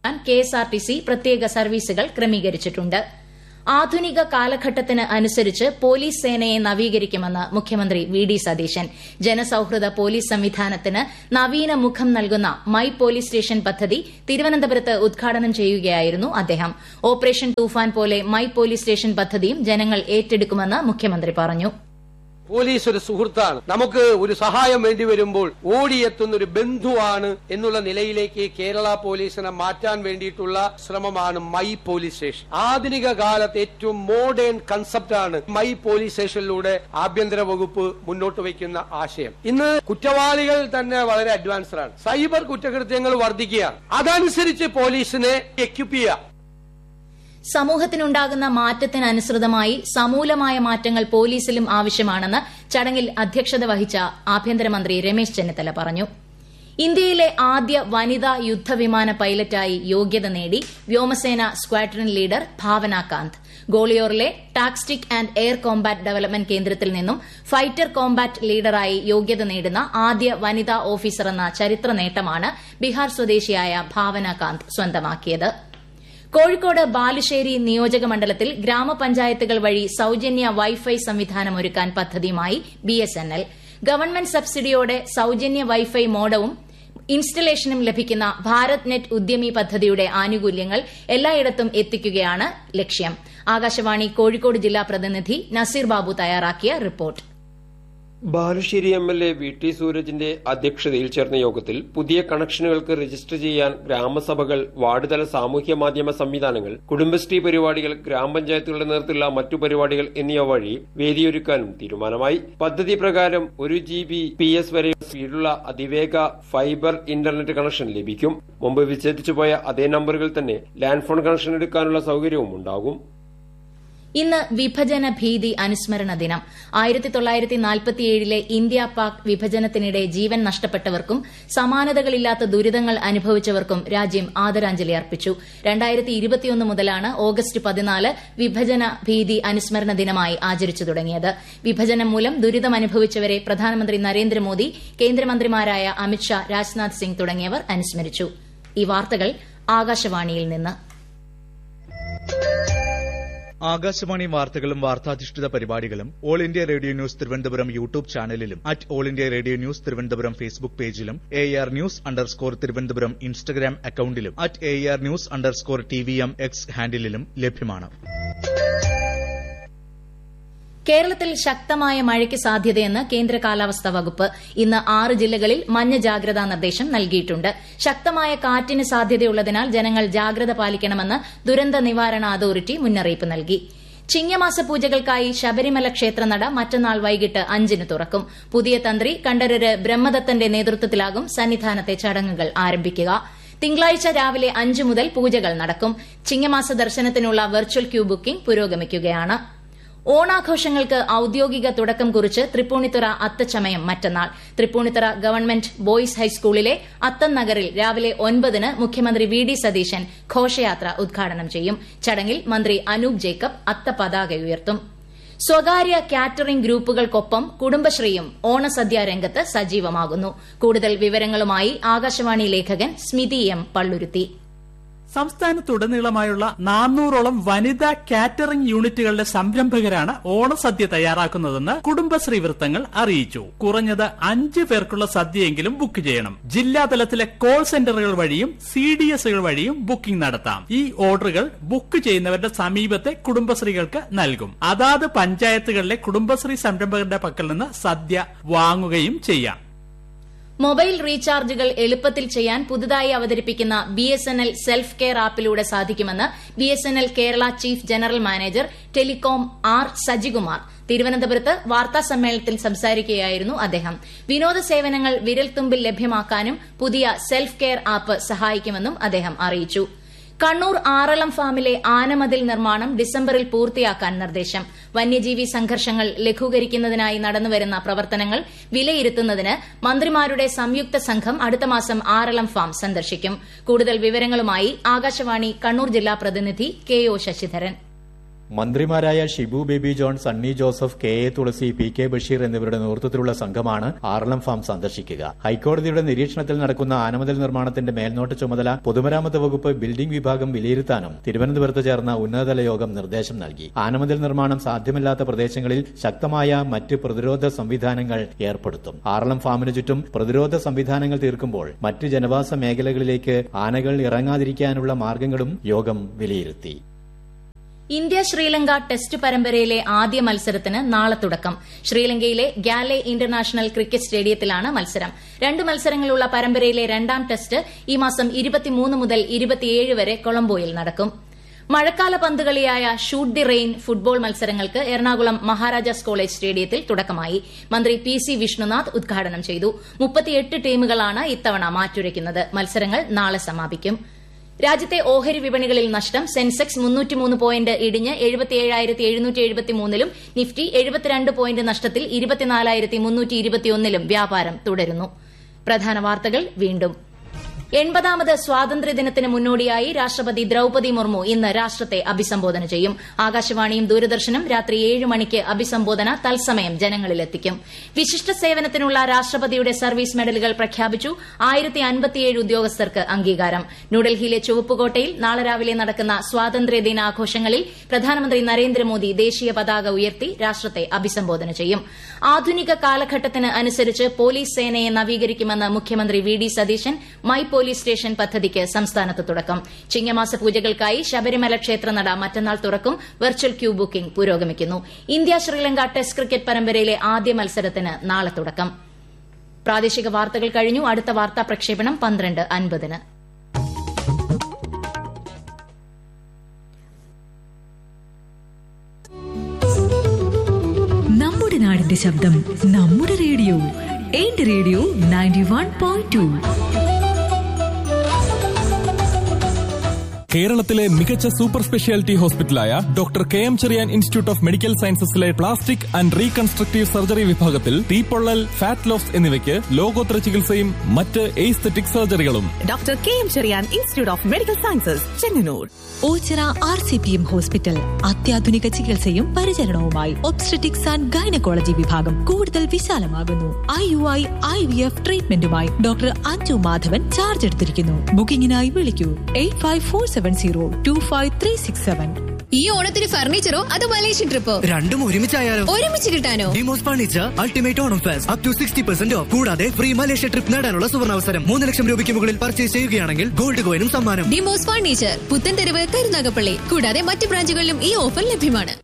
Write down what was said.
KSRTC പ്രത്യേക സർവീസുകൾ ക്രമീകരിച്ചിട്ടുണ്ട് ആധുനിക കാലഘട്ടത്തിന് അനുസരിച്ച് പോലീസ് സേനയെ നവീകരിക്കുമെന്ന് മുഖ്യമന്ത്രി വി ഡി സതീശൻ ജനസൌഹൃദ പോലീസ് സംവിധാനത്തിന് നവീന മുഖം നൽകുന്ന മൈ പോലീസ് സ്റ്റേഷൻ പദ്ധതി തിരുവനന്തപുരത്ത് ഉദ്ഘാടനം ചെയ്യുകയായിരുന്നു അദ്ദേഹം ഓപ്പറേഷൻ തൂഫാൻ പോലെ മൈ പോലീസ് സ്റ്റേഷൻ പദ്ധതിയും ജനങ്ങൾ ഏറ്റെടുക്കുമെന്ന് മുഖ്യമന്ത്രി പറഞ്ഞു പോലീസ് ഒരു സുഹൃത്താണ് നമുക്ക് ഒരു സഹായം വേണ്ടി വരുമ്പോൾ ഓടിയെത്തുന്ന ഒരു ബന്ധുവാണ് എന്നുള്ള നിലയിലേക്ക് കേരള പോലീസിനെ മാറ്റാൻ വേണ്ടിയിട്ടുള്ള ശ്രമമാണ് മൈ പോലീസ് സ്റ്റേഷൻ ആധുനിക കാലത്ത് ഏറ്റവും മോഡേൺ കൺസെപ്റ്റാണ് മൈ പോലീസ് സ്റ്റേഷനിലൂടെ ആഭ്യന്തര വകുപ്പ് മുന്നോട്ട് വയ്ക്കുന്ന ആശയം ഇന്ന് കുറ്റവാളികൾ തന്നെ വളരെ അഡ്വാൻസ്ഡ് ആണ് സൈബർ കുറ്റകൃത്യങ്ങൾ വർദ്ധിക്കുകയാണ് അതനുസരിച്ച് പോലീസിനെ എക്യുപ്പ് ചെയ്യുക സമൂഹത്തിനുണ്ടാകുന്ന മാറ്റത്തിനനുസൃതമായി സമൂലമായ മാറ്റങ്ങൾ പോലീസിലും ആവശ്യമാണെന്ന് ചടങ്ങിൽ അധ്യക്ഷത വഹിച്ച ആഭ്യന്തരമന്ത്രി രമേശ് ചെന്നിത്തല പറഞ്ഞു ഇന്ത്യയിലെ ആദ്യ വനിതാ യുദ്ധവിമാന പൈലറ്റായി യോഗ്യത നേടി വ്യോമസേന സ്ക്വാഡ്രൺ ലീഡർ ഭാവന കാന്ത് ഗോളിയോറിലെ tactics and air combat development കേന്ദ്രത്തിൽ നിന്നും ഫൈറ്റർ കോംബാറ്റ് ലീഡറായി യോഗ്യത നേടുന്ന ആദ്യ വനിതാ ഓഫീസർ എന്ന ചരിത്ര നേട്ടമാണ് ബീഹാർ സ്വദേശിയായ ഭാവന കാന്ത് സ്വന്തമാക്കിയത് കോഴിക്കോട് ബാലുശ്ശേരി നിയോജക മണ്ഡലത്തിൽ ഗ്രാമപഞ്ചായത്തുകൾ വഴി സൌജന്യ വൈഫൈ സംവിധാനം ഒരുക്കാൻ പദ്ധതിയുമായി ബിഎസ്എൻഎൽ ഗവൺമെന്റ് സബ്സിഡിയോടെ സൌജന്യ വൈഫൈ മോഡവും ഇൻസ്റ്റലേഷനും ലഭിക്കുന്ന ഭാരത് നെറ്റ് ഉദ്യമി പദ്ധതിയുടെ ആനുകൂല്യങ്ങൾ എല്ലായിടത്തും എത്തിക്കുകയാണ് ലക്ഷ്യം ആകാശവാണി കോഴിക്കോട് ജില്ലാ പ്രതിനിധി നസീർ ബാബു തയ്യാറാക്കിയ report Balussery M L A V T സൂരജിന്റെ അധ്യക്ഷതയിൽ ചേർന്ന യോഗത്തിൽ പുതിയ കണക്ഷനുകൾക്ക് രജിസ്റ്റർ ചെയ്യാൻ ഗ്രാമസഭകൾ വാർഡ് തല സാമൂഹ്യ മാധ്യമ സംവിധാനങ്ങൾ കുടുംബശ്രീ പരിപാടികൾ ഗ്രാമപഞ്ചായത്തുകളുടെ നേതൃത്വത്തിലുള്ള മറ്റു പരിപാടികൾ എന്നിവ വഴി വേദിയൊരുക്കാനും തീരുമാനമായി പദ്ധതി പ്രകാരം ഒരു ജി ബി പി എസ് വരെ സ്പീഡുള്ള അതിവേഗ ഫൈബർ ഇന്റർനെറ്റ് കണക്ഷൻ ലഭിക്കും മുമ്പ് വിച്ഛേദിച്ചുപോയ അതേ നമ്പറുകൾ തന്നെ ലാൻഡ് ഫോൺ കണക്ഷൻ എടുക്കാനുള്ള സൌകര്യവും ഉണ്ടാകും ഇന്ന് വിഭജന ഭീതി അനുസ്മരണ ദിനം ആയിരത്തി തൊള്ളായിരത്തി നാൽപ്പത്തിയേഴിലെ ഇന്ത്യ പാക് വിഭജനത്തിനിടെ ജീവൻ നഷ്ടപ്പെട്ടവർക്കും സമാനതകളില്ലാത്ത ദുരിതങ്ങൾ അനുഭവിച്ചവർക്കും രാജ്യം ആദരാഞ്ജലി അർപ്പിച്ചു രണ്ടായിരത്തി ഇരുപത്തിയൊന്ന് മുതലാണ് ഓഗസ്റ്റ് പതിനാല് വിഭജന ഭീതി അനുസ്മരണ ദിനമായി ആചരിച്ചു തുടങ്ങിയത് വിഭജനം മൂലം ദുരിതമനുഭവിച്ചവരെ പ്രധാനമന്ത്രി നരേന്ദ്രമോദി കേന്ദ്രമന്ത്രിമാരായ അമിത്ഷാ രാജ്നാഥ് സിംഗ് തുടങ്ങിയവർ അനുസ്മരിച്ചു ഈ വാർത്തകൾ ആകാശവാണിയിൽ നിന്ന് ആകാശവാണി വാർത്തകളും വാർത്താധിഷ്ഠിത പരിപാടികളും all India radio news Thiruvananthapuram YouTube ചാനലിലും at all India radio news Thiruvananthapuram Facebook പേജിലും A R news underscore Thiruvananthapuram Instagram അക്കൌണ്ടിലും at A R news underscore T V M X ഹാൻഡിലും ലഭ്യമാണ് കേരളത്തിൽ ശക്തമായ മഴയ്ക്ക് സാധ്യതയെന്ന് കേന്ദ്ര കാലാവസ്ഥാ വകുപ്പ് ഇന്ന് ആറ് ജില്ലകളിൽ മഞ്ഞ ജാഗ്രതാ നിർദ്ദേശം നൽകിയിട്ടുണ്ട് ശക്തമായ കാറ്റിന് സാധ്യതയുള്ളതിനാൽ ജനങ്ങൾ ജാഗ്രത പാലിക്കണമെന്ന് ദുരന്ത നിവാരണ അതോറിറ്റി മുന്നറിയിപ്പ് നൽകി ചിങ്ങമാസ പൂജകൾക്കായി ശബരിമല ക്ഷേത്രനട മറ്റന്നാൾ വൈകിട്ട് അഞ്ചിന് തുറക്കും പുതിയ തന്ത്രി കണ്ഠരര് ബ്രഹ്മദത്തന്റെ നേതൃത്വത്തിലാകും സന്നിധാനത്തെ ചടങ്ങുകൾ ആരംഭിക്കുക തിങ്കളാഴ്ച രാവിലെ അഞ്ചു മുതൽ പൂജകൾ നടക്കും ചിങ്ങമാസ ദർശനത്തിനുള്ള വെർച്വൽ ക്യൂ ബുക്കിംഗ് പുരോഗമിക്കുകയാണ് ഓണാഘോഷങ്ങൾക്ക് ഔദ്യോഗിക തുടക്കം കുറിച്ച് തൃപ്പൂണിത്തുറ അത്തച്ചമയം മറ്റന്നാൾ തൃപ്പൂണിത്തുറ ഗവൺമെന്റ് ബോയ്സ് ഹൈസ്കൂളിലെ അത്തം നഗറിൽ രാവിലെ ഒൻപതിന് മുഖ്യമന്ത്രി വി ഡി സതീശൻ ഘോഷയാത്ര ഉദ്ഘാടനം ചെയ്യും ചടങ്ങിൽ മന്ത്രി അനൂപ് ജേക്കബ് അത്തപതാക ഉയർത്തും സ്വകാര്യ കാറ്ററിംഗ് ഗ്രൂപ്പുകൾക്കൊപ്പം കുടുംബശ്രീയും ഓണസദ്യ രംഗത്ത് സജീവമാകുന്നു കൂടുതൽ വിവരങ്ങളുമായി ആകാശവാണി ലേഖകൻ സ്മിതി എം പള്ളുരുത്തി സംസ്ഥാനത്തുടനീളമായുള്ള നാനൂറോളം വനിതാ കാറ്ററിംഗ് യൂണിറ്റുകളുടെ സംരംഭകരാണ് ഓണസദ്യ തയ്യാറാക്കുന്നതെന്ന് കുടുംബശ്രീ വൃത്തങ്ങൾ അറിയിച്ചു കുറഞ്ഞത് അഞ്ച് പേർക്കുള്ള സദ്യയെങ്കിലും ബുക്ക് ചെയ്യണം ജില്ലാതലത്തിലെ കോൾ സെന്ററുകൾ വഴിയും സി ഡി എസുകൾ വഴിയും ബുക്കിംഗ് നടത്താം ഈ ഓർഡറുകൾ ബുക്ക് ചെയ്യുന്നവരുടെ സമീപത്തെ കുടുംബശ്രീകൾക്ക് നൽകും അതാത് പഞ്ചായത്തുകളിലെ കുടുംബശ്രീ സംരംഭകരുടെ പക്കൽ നിന്ന് സദ്യ വാങ്ങുകയും ചെയ്യാം മൊബൈൽ റീചാർജുകൾ എളുപ്പത്തിൽ ചെയ്യാൻ പുതുതായി അവതരിപ്പിക്കുന്ന B S N L self care ആപ്പിലൂടെ സാധിക്കുമെന്ന് B S N L Kerala chief general manager telecom R Sajikumar തിരുവനന്തപുരത്ത് വാർത്താ സമ്മേളനത്തിൽ സംസാരിക്കുകയായിരുന്നു അദ്ദേഹം വിനോദ സേവനങ്ങൾ വിരൽത്തുമ്പിൽ ലഭ്യമാക്കാനും പുതിയ സെൽഫ് കെയർ ആപ്പ് സഹായിക്കുമെന്നും അദ്ദേഹം അറിയിച്ചു കണ്ണൂർ ആറളം ഫാമിലെ ആനമതിൽ നിർമ്മാണം ഡിസംബറിൽ പൂർത്തിയാക്കാൻ നിർദ്ദേശം വന്യജീവി സംഘർഷങ്ങൾ ലഘൂകരിക്കുന്നതിനായി നടന്നുവരുന്ന പ്രവർത്തനങ്ങൾ വിലയിരുത്തുന്നതിന് മന്ത്രിമാരുടെ സംയുക്ത സംഘം അടുത്ത മാസം ആറളം ഫാം സന്ദർശിക്കും കൂടുതൽ വിവരങ്ങളുമായി ആകാശവാണി കണ്ണൂർ ജില്ലാ പ്രതിനിധി കെ ഒ ശശിധരൻ മന്ത്രിമാരായ Shibu Baby John Sunny Joseph K A Thulasi P K Basheer എന്നിവരുടെ നേതൃത്വത്തിലുള്ള സംഘമാണ് ആറളം ഫാം സന്ദർശിക്കുക ഹൈക്കോടതിയുടെ നിരീക്ഷണത്തിൽ നടക്കുന്ന ആനമതിൽ നിർമ്മാണത്തിന്റെ മേൽനോട്ട ചുമതല പൊതുമരാമത്ത് വകുപ്പ് ബിൽഡിംഗ് വിഭാഗം വിലയിരുത്താനും തിരുവനന്തപുരത്ത് ചേർന്ന ഉന്നതതല യോഗം നിർദ്ദേശം നൽകി ആനമതിൽ നിർമ്മാണം സാധ്യമല്ലാത്ത പ്രദേശങ്ങളിൽ ശക്തമായ മറ്റ് പ്രതിരോധ സംവിധാനങ്ങൾ ഏർപ്പെടുത്തും ആറളം ഫാമിനു ചുറ്റും പ്രതിരോധ സംവിധാനങ്ങൾ തീർക്കുമ്പോൾ മറ്റ് ജനവാസ മേഖലകളിലേക്ക് ആനകൾ ഇറങ്ങാതിരിക്കാനുള്ള മാർഗങ്ങളും യോഗം വിലയിരുത്തി ഇന്ത്യ ശ്രീലങ്ക ടെസ്റ്റ് പരമ്പരയിലെ ആദ്യ മത്സരത്തിന് നാളെ തുടക്കം ശ്രീലങ്കയിലെ ഗാലെ ഇന്റർനാഷണൽ ക്രിക്കറ്റ് സ്റ്റേഡിയത്തിലാണ് മത്സരം രണ്ട് മത്സരങ്ങളുള്ള പരമ്പരയിലെ രണ്ടാം ടെസ്റ്റ് ഈ മാസം ഇരുപത്തിമൂന്ന് മുതൽ ഇരുപത്തിയേഴ് വരെ കൊളംബോയിൽ നടക്കും മഴക്കാല പന്തുകളിയായ ഷൂട്ട് ദി റെയിൻ ഫുട്ബോൾ മത്സരങ്ങൾക്ക് എറണാകുളം മഹാരാജാസ് കോളേജ് സ്റ്റേഡിയത്തിൽ തുടക്കമായി മന്ത്രി പി സി വിഷ്ണുനാഥ് ഉദ്ഘാടനം ചെയ്തു മുപ്പത്തിയെട്ട് ടീമുകളാണ് ഇത്തവണ മാറ്റുരയ്ക്കുന്നത് മത്സരങ്ങൾ നാളെ സമാപിക്കും രാജ്യത്തെ ഓഹരി വിപണികളിൽ നഷ്ടം സെൻസെക്സ് മുന്നൂറ്റിമൂന്ന് പോയിന്റ് ഇടിഞ്ഞ് എഴുപത്തിയേഴായിരത്തി എഴുന്നൂറ്റി എഴുപത്തിമൂന്നിലും നിഫ്റ്റി എഴുപത്തിരണ്ട് പോയിന്റ് നഷ്ടത്തിൽ ഇരുപത്തിനാലായിരത്തി മുന്നൂറ്റി ഇരുപത്തിയൊന്നിലും വ്യാപാരം തുടരുന്നു പ്രധാന വാർത്തകൾ വീണ്ടും എൺപതാമത് സ്വാതന്ത്ര്യദിനത്തിന് മുന്നോടിയായി രാഷ്ട്രപതി ദ്രൌപതി മുർമു ഇന്ന് രാഷ്ട്രത്തെ അഭിസംബോധന ചെയ്യും ആകാശവാണിയും ദൂരദർശനും രാത്രി ഏഴ് മണിക്ക് അഭിസംബോധന തത്സമയം ജനങ്ങളിലെത്തിക്കും വിശിഷ്ട സേവനത്തിനുള്ള രാഷ്ട്രപതിയുടെ സർവീസ് മെഡലുകൾ പ്രഖ്യാപിച്ചു ആയിരത്തി അൻപത്തിയേഴ് ഉദ്യോഗസ്ഥർക്ക് അംഗീകാരം ന്യൂഡൽഹിയിലെ ചുവപ്പുകോട്ടയിൽ നാളെ രാവിലെ നടക്കുന്ന സ്വാതന്ത്ര്യദിനാഘോഷങ്ങളിൽ പ്രധാനമന്ത്രി നരേന്ദ്രമോദി ദേശീയ പതാക ഉയർത്തി രാഷ്ട്രത്തെ അഭിസംബോധന ചെയ്യും ആധുനിക കാലഘട്ടത്തിന് അനുസരിച്ച് പോലീസ് സേനയെ നവീകരിക്കുമെന്ന് മുഖ്യമന്ത്രി V D Satheesan my police station പദ്ധതിക്ക് സംസ്ഥാനത്ത് തുടക്കം ചിങ്ങമാസ പൂജകൾക്കായി ശബരിമല ക്ഷേത്രനട മറ്റന്നാൾ തുറക്കും വെർച്വൽ ക്യൂ ബുക്കിംഗ് പുരോഗമിക്കുന്നു ഇന്ത്യ ശ്രീലങ്ക ടെസ്റ്റ് ക്രിക്കറ്റ് പരമ്പരയിലെ ആദ്യ മത്സരത്തിന് നാളെ തുടക്കം പ്രാദേശിക വാർത്തകൾ കഴിഞ്ഞു അടുത്ത വാർത്താ പ്രക്ഷേപണം പന്ത്രണ്ട് അൻപതിന് നമ്മുടെ നാടിന്റെ ശബ്ദം നമ്മുടെ റേഡിയോ എന്റെ radio ninety one point two കേരളത്തിലെ മികച്ച സൂപ്പർ സ്പെഷ്യാലിറ്റി ഹോസ്പിറ്റലായ doctor K M Cherian institute of medical സയൻസസിലെ പ്ലാസ്റ്റിക് ആൻഡ് റീകൺസ്ട്രക്റ്റീവ് സർജറി വിഭാഗത്തിൽ തീപ്പൊള്ളൽ ഫാറ്റ് ലോസ് എന്നിവയ്ക്ക് ലോകോത്തര ചികിത്സയും മറ്റ് എയ്സ്തെറ്റിക് സർജറികളും doctor K M Cherian institute of medical sciences Chengannur Oachira R C P M hospital അത്യാധുനിക ചികിത്സയും പരിചരണവുമായി ഒബ്സ്ട്രറ്റിക്സ് ആൻഡ് ഗൈനക്കോളജി വിഭാഗം കൂടുതൽ വിശാലമാകുന്നു I U I I V F ട്രീറ്റ്മെന്റുമായി ഡോക്ടർ അഞ്ജു മാധവൻ ചാർജ് എടുത്തിരിക്കുന്നു ബുക്കിംഗിനായി വിളിക്കൂ eight five four seven zero two five three six seven ഈ ഓണത്തിന് ഫർണിച്ചറോ അതോ മലേഷ്യൻ ട്രിപ്പോ രണ്ടും ഒരുമിച്ചായാലോ ഒരുമിച്ച് കിട്ടാനോ Demos furniture ultimate Onam fest up to sixty percent off കൂടാതെ ഫ്രീ മലേഷ്യ ട്രിപ്പ് നേടാനുള്ള സുവർണാവസരം മൂന്ന് ലക്ഷം രൂപയ്ക്ക് മുകളിൽ പർച്ചേസ് ചെയ്യുകയാണെങ്കിൽ ഗോൾഡ് കോയിനും സമ്മാനം ഡിമോസ് ഫർണിച്ചർ പുത്തൻതെരുവ് കരുനാഗപ്പള്ളി കൂടാതെ മറ്റ് ബ്രാഞ്ചുകളിലും ഈ ഓഫർ ലഭ്യമാണ്